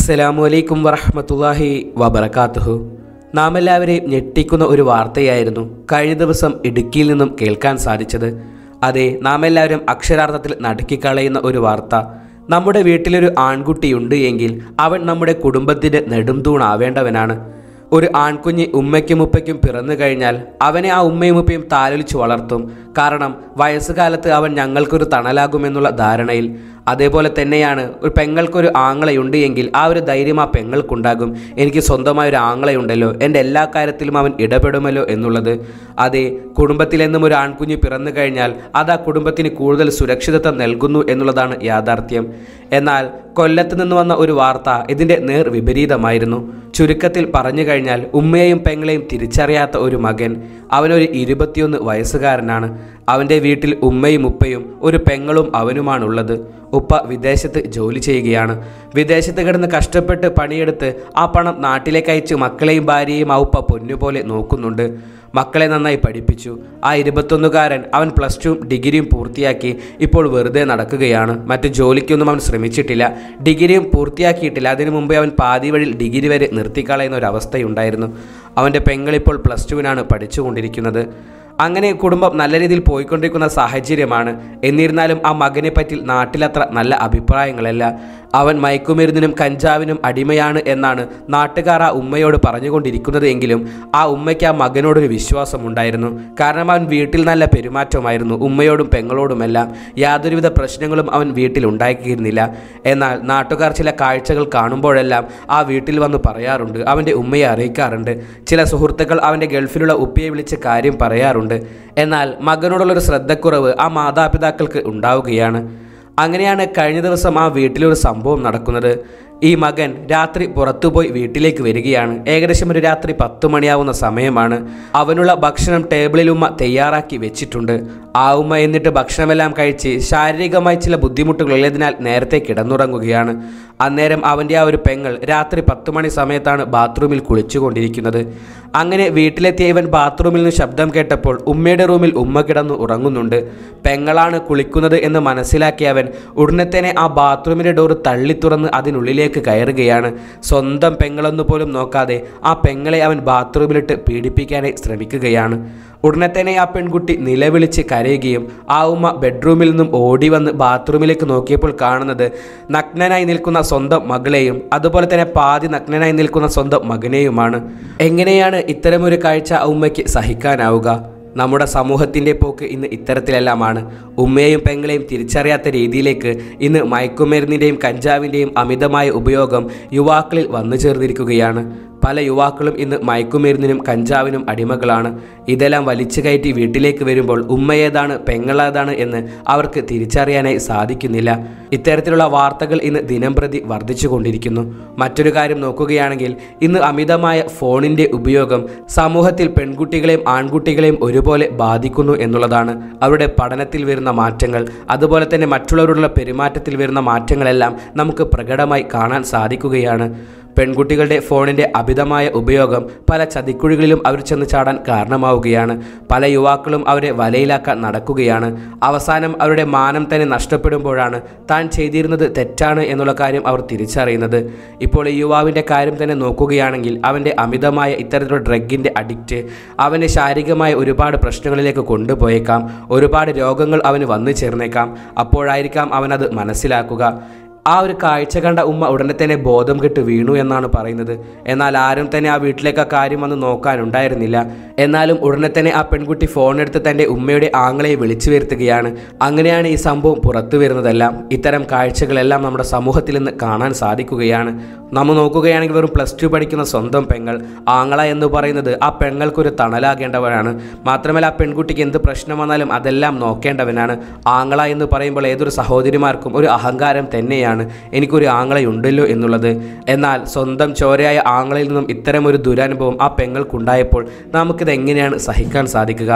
അസ്സലാമു അലൈക്കും വറഹ്മത്തുള്ളാഹി വബറകാതുഹു നാം എല്ലാവരെയും ഞെട്ടിക്കുന്ന ഒരു വാർത്തയായിരുന്നു കഴിഞ്ഞ ദിവസം ഇടുക്കിയിൽ നിന്നും കേൾക്കാൻ സാധിച്ചത് അതെ നാം എല്ലാവരും അക്ഷരാർത്ഥത്തിൽ നടുക്കിക്കളയുന്ന ഒരു വാർത്ത നമ്മുടെ വീട്ടിലൊരു ആൺകുട്ടിയുണ്ട് എങ്കിൽ അവൻ നമ്മുടെ കുടുംബത്തിൻ്റെ നെടുംതൂണാവേണ്ടവനാണ് ഒരു ആൺകുഞ്ഞ് ഉമ്മയ്ക്കും ഉപ്പയ്ക്കും പിറന്നു കഴിഞ്ഞാൽ അവനെ ആ ഉമ്മയും ഉപ്പയും താലൊലിച്ച് വളർത്തും കാരണം വയസ്സുകാലത്ത് അവൻ ഞങ്ങൾക്കൊരു തണലാകുമെന്നുള്ള ധാരണയിൽ അതേപോലെ തന്നെയാണ് ഒരു പെങ്ങൾക്കൊരു ആങ്ങളയുണ്ട് എങ്കിൽ ആ ഒരു ധൈര്യം ആ പെങ്ങൾക്കുണ്ടാകും എനിക്ക് സ്വന്തമായ ഒരു ആങ്ങളയുണ്ടല്ലോ എൻ്റെ എല്ലാ കാര്യത്തിലും അവൻ ഇടപെടുമല്ലോ എന്നുള്ളത് അതെ കുടുംബത്തിലെന്നും ഒരു ആൺകുഞ്ഞ് പിറന്നു കഴിഞ്ഞാൽ അത് ആ കുടുംബത്തിന് കൂടുതൽ സുരക്ഷിതത്വം നൽകുന്നു എന്നുള്ളതാണ് യാഥാർത്ഥ്യം എന്നാൽ കൊല്ലത്ത് നിന്ന് വന്ന ഒരു വാർത്ത ഇതിൻ്റെ നേർ വിപരീതമായിരുന്നു ചുരുക്കത്തിൽ പറഞ്ഞു കഴിഞ്ഞാൽ ഉമ്മയെയും പെങ്ങളെയും തിരിച്ചറിയാത്ത ഒരു മകൻ അവനൊരു ഇരുപത്തിയൊന്ന് വയസ്സുകാരനാണ് അവൻ്റെ വീട്ടിൽ ഉമ്മയും ഉപ്പയും ഒരു പെങ്ങളും അവനുമാണുള്ളത് ഉപ്പ വിദേശത്ത് ജോലി ചെയ്യുകയാണ് വിദേശത്ത് കിടന്ന് കഷ്ടപ്പെട്ട് പണിയെടുത്ത് ആ പണം നാട്ടിലേക്ക് അയച്ച് മക്കളെയും ഭാര്യയെയും ആ ഉപ്പ പൊന്നുപോലെ നോക്കുന്നുണ്ട് മക്കളെ നന്നായി പഠിപ്പിച്ചു ആ ഇരുപത്തൊന്നുകാരൻ അവൻ പ്ലസ് ടു ഡിഗ്രിയും പൂർത്തിയാക്കി ഇപ്പോൾ വെറുതെ നടക്കുകയാണ് മറ്റു ജോലിക്കൊന്നും അവൻ ശ്രമിച്ചിട്ടില്ല ഡിഗ്രിയും പൂർത്തിയാക്കിയിട്ടില്ല അതിനു മുമ്പേ അവൻ പാതി വഴിയിൽ ഡിഗ്രി വരെ നിർത്തിക്കളയുന്ന ഒരു അവസ്ഥയുണ്ടായിരുന്നു അവൻ്റെ പെങ്ങളിപ്പോൾ പ്ലസ് ടുവിനാണ് പഠിച്ചുകൊണ്ടിരിക്കുന്നത് അങ്ങനെ കുടുംബം നല്ല രീതിയിൽ പോയിക്കൊണ്ടിരിക്കുന്ന സാഹചര്യമാണ് എന്നിരുന്നാലും ആ മകനെ പറ്റി നാട്ടിലത്ര നല്ല അഭിപ്രായങ്ങളല്ല അവൻ മയക്കുമരുന്നിനും കഞ്ചാവിനും അടിമയാണ് എന്നാണ് നാട്ടുകാർ ആ ഉമ്മയോട് പറഞ്ഞുകൊണ്ടിരിക്കുന്നത് എങ്കിലും ആ ഉമ്മയ്ക്ക് ആ മകനോടൊരു വിശ്വാസമുണ്ടായിരുന്നു കാരണം അവൻ വീട്ടിൽ നല്ല പെരുമാറ്റമായിരുന്നു ഉമ്മയോടും പെങ്ങളോടുമെല്ലാം യാതൊരുവിധ പ്രശ്നങ്ങളും അവൻ വീട്ടിൽ ഉണ്ടാക്കിയിരുന്നില്ല എന്നാൽ നാട്ടുകാർ ചില കാഴ്ചകൾ കാണുമ്പോഴെല്ലാം ആ വീട്ടിൽ വന്ന് പറയാറുണ്ട് അവൻ്റെ ഉമ്മയെ അറിയിക്കാറുണ്ട് ചില സുഹൃത്തുക്കൾ അവൻ്റെ ഗൾഫിലുള്ള ഉപ്പയെ വിളിച്ച് കാര്യം പറയാറുണ്ട് എന്നാൽ മകനോടുള്ളൊരു ശ്രദ്ധക്കുറവ് ആ മാതാപിതാക്കൾക്ക് ഉണ്ടാവുകയാണ് അങ്ങനെയാണ് കഴിഞ്ഞ ദിവസം ആ വീട്ടിലൊരു സംഭവം നടക്കുന്നത് ഈ മകൻ രാത്രി പുറത്തുപോയി വീട്ടിലേക്ക് വരികയാണ് ഏകദേശം ഒരു രാത്രി പത്ത് മണിയാവുന്ന സമയമാണ് അവനുള്ള ഭക്ഷണം ടേബിളിൽ ഉമ്മ തയ്യാറാക്കി വെച്ചിട്ടുണ്ട് ആ ഉമ്മ എന്നിട്ട് ഭക്ഷണമെല്ലാം കഴിച്ച് ശാരീരികമായി ചില ബുദ്ധിമുട്ടുകളുള്ളതിനാൽ നേരത്തെ കിടന്നുറങ്ങുകയാണ് അന്നേരം അവൻ്റെ ആ ഒരു പെങ്ങൾ രാത്രി പത്ത് മണി സമയത്താണ് ബാത്റൂമിൽ കുളിച്ചുകൊണ്ടിരിക്കുന്നത് അങ്ങനെ വീട്ടിലെത്തിയ ഇവൻ ബാത്റൂമിൽ നിന്ന് ശബ്ദം കേട്ടപ്പോൾ ഉമ്മയുടെ റൂമിൽ ഉമ്മ കിടന്നു ഉറങ്ങുന്നുണ്ട് പെങ്ങളാണ് കുളിക്കുന്നത് എന്ന് മനസ്സിലാക്കിയ അവൻ ഉടനെ തന്നെ ആ ബാത്റൂമിൻ്റെ ഡോർ തള്ളി തുറന്ന് അതിനുള്ളിലേക്ക് കയറുകയാണ് സ്വന്തം പെങ്ങളെന്ന് പോലും നോക്കാതെ ആ പെങ്ങളെ അവൻ ബാത്റൂമിലിട്ട് പീഡിപ്പിക്കാനായി ശ്രമിക്കുകയാണ് ഉടനെ തന്നെ ആ പെൺകുട്ടി നിലവിളിച്ച് കരയുകയും ആ ഉമ്മ ബെഡ്റൂമിൽ നിന്നും ഓടി വന്ന് ബാത്റൂമിലേക്ക് നോക്കിയപ്പോൾ കാണുന്നത് നഗ്നനായി നിൽക്കുന്ന സ്വന്തം മകളെയും അതുപോലെ തന്നെ പാതി നഗ്നനായി നിൽക്കുന്ന സ്വന്തം മകനെയുമാണ് എങ്ങനെയാണ് ഇത്തരമൊരു കാഴ്ച ആ ഉമ്മയ്ക്ക് സഹിക്കാനാവുക നമ്മുടെ സമൂഹത്തിൻ്റെ പോക്ക് ഇന്ന് ഇത്തരത്തിലെല്ലാമാണ് ഉമ്മയെയും പെങ്ങളെയും തിരിച്ചറിയാത്ത രീതിയിലേക്ക് ഇന്ന് മയക്കുമരുന്നിൻ്റെയും കഞ്ചാവിൻ്റെയും അമിതമായ ഉപയോഗം യുവാക്കളിൽ വന്നു ചേർന്നിരിക്കുകയാണ് പല യുവാക്കളും ഇന്ന് മയക്കുമരുന്നിനും കഞ്ചാവിനും അടിമകളാണ് ഇതെല്ലാം വലിച്ചു കയറ്റി വീട്ടിലേക്ക് വരുമ്പോൾ ഉമ്മയേതാണ് പെങ്ങളേതാണ് എന്ന് അവർക്ക് തിരിച്ചറിയാനായി സാധിക്കുന്നില്ല ഇത്തരത്തിലുള്ള വാർത്തകൾ ഇന്ന് ദിനം പ്രതി വർദ്ധിച്ചുകൊണ്ടിരിക്കുന്നു മറ്റൊരു കാര്യം നോക്കുകയാണെങ്കിൽ ഇന്ന് അമിതമായ ഫോണിൻ്റെ ഉപയോഗം സമൂഹത്തിൽ പെൺകുട്ടികളെയും ആൺകുട്ടികളെയും ഒരുപോലെ ബാധിക്കുന്നു എന്നുള്ളതാണ് അവരുടെ പഠനത്തിൽ വരുന്ന മാറ്റങ്ങൾ അതുപോലെ തന്നെ മറ്റുള്ളവരോടുള്ള പെരുമാറ്റത്തിൽ വരുന്ന മാറ്റങ്ങളെല്ലാം നമുക്ക് പ്രകടമായി കാണാൻ സാധിക്കുകയാണ് പെൺകുട്ടികളുടെ ഫോണിൻ്റെ അമിതമായ ഉപയോഗം പല ചതിക്കുഴികളിലും അവർ ചെന്ന് ചാടാൻ കാരണമാവുകയാണ് പല യുവാക്കളും അവരെ വലയിലാക്കാൻ നടക്കുകയാണ് അവസാനം അവരുടെ മാനം തന്നെ നഷ്ടപ്പെടുമ്പോഴാണ് താൻ ചെയ്തിരുന്നത് തെറ്റാണ് എന്നുള്ള കാര്യം അവർ തിരിച്ചറിയുന്നത് ഇപ്പോൾ ഈ യുവാവിൻ്റെ കാര്യം തന്നെ നോക്കുകയാണെങ്കിൽ അവൻ്റെ അമിതമായ ഇത്തരത്തിലുള്ള ഡ്രഗിൻ്റെ അഡിക്റ്റ് അവനെ ശാരീരികമായ ഒരുപാട് പ്രശ്നങ്ങളിലേക്ക് കൊണ്ടുപോയേക്കാം ഒരുപാട് രോഗങ്ങൾ അവന് വന്നു ചേർന്നേക്കാം അപ്പോഴായിരിക്കാം അവനത് മനസ്സിലാക്കുക ആ ഒരു കാഴ്ച കണ്ട ഉമ്മ ഉടനെ തന്നെ ബോധം കെട്ട് വീണു എന്നാണ് പറയുന്നത് എന്നാൽ ആരും തന്നെ ആ വീട്ടിലേക്ക് ആ കാര്യം വന്ന് നോക്കാനുണ്ടായിരുന്നില്ല എന്നാലും ഉടനെ തന്നെ ആ പെൺകുട്ടി ഫോൺ എടുത്ത് തൻ്റെ ഉമ്മയുടെ ആങ്ങളെ വിളിച്ചു വരുത്തുകയാണ് അങ്ങനെയാണ് ഈ സംഭവം പുറത്തു വരുന്നതെല്ലാം ഇത്തരം കാഴ്ചകളെല്ലാം നമ്മുടെ സമൂഹത്തിൽ നിന്ന് കാണാൻ സാധിക്കുകയാണ് നമ്മൾ നോക്കുകയാണെങ്കിൽ വെറും പ്ലസ് ടു പഠിക്കുന്ന സ്വന്തം പെങ്ങൾ ആങ്ങള എന്ന് പറയുന്നത് ആ പെങ്ങൾക്കൊരു തണലാകേണ്ടവനാണ് മാത്രമല്ല ആ പെൺകുട്ടിക്ക് എന്ത് പ്രശ്നം വന്നാലും അതെല്ലാം നോക്കേണ്ടവനാണ് ആങ്ങള എന്ന് പറയുമ്പോൾ ഏതൊരു സഹോദരിമാർക്കും ഒരു അഹങ്കാരം തന്നെയാണ് എനിക്കൊരു ആങ്ങളയുണ്ടല്ലോ എന്നുള്ളത് എന്നാൽ സ്വന്തം ചോരയായ ആങ്ങളയിൽ നിന്നും ഇത്തരം ഒരു ദുരനുഭവം ആ പെങ്ങൾക്കുണ്ടായപ്പോൾ നമുക്കിത് എങ്ങനെയാണ് സഹിക്കാൻ സാധിക്കുക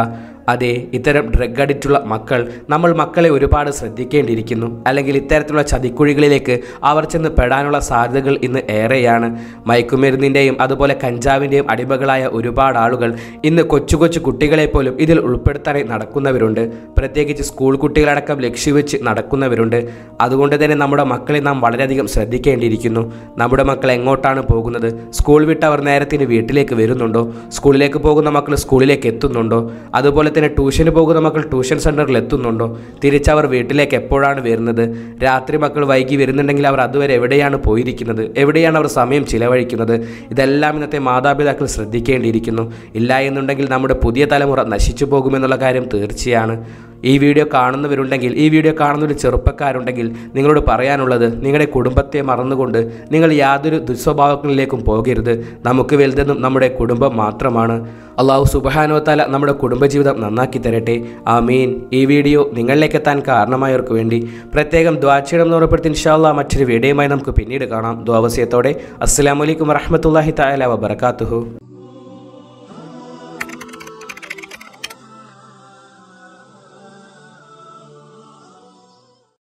അതെ ഇത്തരം ഡ്രഗ് അഡിക്റ്റുള്ള മക്കൾ നമ്മൾ മക്കളെ ഒരുപാട് ശ്രദ്ധിക്കേണ്ടിയിരിക്കുന്നു അല്ലെങ്കിൽ ഇത്തരത്തിലുള്ള ചതിക്കുഴികളിലേക്ക് അവർ ചെന്ന് പെടാനുള്ള സാധ്യതകൾ ഇന്ന് ഏറെയാണ് മയക്കുമരുന്നിൻ്റെയും അതുപോലെ കഞ്ചാവിൻ്റെയും അടിമകളായ ഒരുപാട് ആളുകൾ ഇന്ന് കൊച്ചു കൊച്ചു കുട്ടികളെ പോലും ഇതിൽ ഉൾപ്പെടുത്താനായി നടക്കുന്നവരുണ്ട് പ്രത്യേകിച്ച് സ്കൂൾ കുട്ടികളടക്കം ലക്ഷ്യവെച്ച് നടക്കുന്നവരുണ്ട് അതുകൊണ്ട് തന്നെ നമ്മുടെ മക്കളെ നാം വളരെയധികം ശ്രദ്ധിക്കേണ്ടിയിരിക്കുന്നു നമ്മുടെ മക്കൾ എങ്ങോട്ടാണ് പോകുന്നത് സ്കൂൾ വിട്ട് അവർ നേരത്തിന് വീട്ടിലേക്ക് വരുന്നുണ്ടോ സ്കൂളിലേക്ക് പോകുന്ന മക്കൾ സ്കൂളിലേക്ക് എത്തുന്നുണ്ടോ അതുപോലെ തന്നെ ട്യൂഷന് പോകുന്ന മക്കൾ ട്യൂഷൻ സെൻറ്ററിൽ എത്തുന്നുണ്ടോ തിരിച്ചവർ വീട്ടിലേക്ക് എപ്പോഴാണ് വരുന്നത് രാത്രി മക്കൾ വൈകി വരുന്നുണ്ടെങ്കിൽ അവർ അതുവരെ എവിടെയാണ് പോയിരിക്കുന്നത് എവിടെയാണ് അവർ സമയം ചിലവഴിക്കുന്നത് ഇതെല്ലാം ഇന്നത്തെ മാതാപിതാക്കൾ ശ്രദ്ധിക്കേണ്ടിയിരിക്കുന്നു ഇല്ല എന്നുണ്ടെങ്കിൽ നമ്മുടെ പുതിയ തലമുറ നശിച്ചു പോകുമെന്നുള്ള കാര്യം തീർച്ചയാണ് ഈ വീഡിയോ കാണുന്നവരുണ്ടെങ്കിൽ ഈ വീഡിയോ കാണുന്ന ഒരു ചെറുപ്പക്കാരുണ്ടെങ്കിൽ നിങ്ങളോട് പറയാനുള്ളത് നിങ്ങളുടെ കുടുംബത്തെ മറന്നുകൊണ്ട് നിങ്ങൾ യാതൊരു ദുസ്വഭാവങ്ങളിലേക്കും പോകരുത് നമുക്ക് വലുതെന്നും നമ്മുടെ കുടുംബം മാത്രമാണ് അള്ളാഹു സുബഹാനോത്താല നമ്മുടെ കുടുംബജീവിതം നന്നാക്കി തരട്ടെ ആമീൻ ഈ വീഡിയോ നിങ്ങളിലേക്ക് എത്താൻ കാരണമായവർക്ക് വേണ്ടി പ്രത്യേകം ദ്വാചിടം എന്ന് ഉറപ്പെടുത്തി ഇൻഷാല്ല മറ്റൊരു വീഡിയോയുമായി നമുക്ക് പിന്നീട് കാണാം ദ്വാവസ്യത്തോടെ അസ്സാം വലൈക്കും വറഹമത്തല്ലാഹി താല വബർക്കാത്തുഹു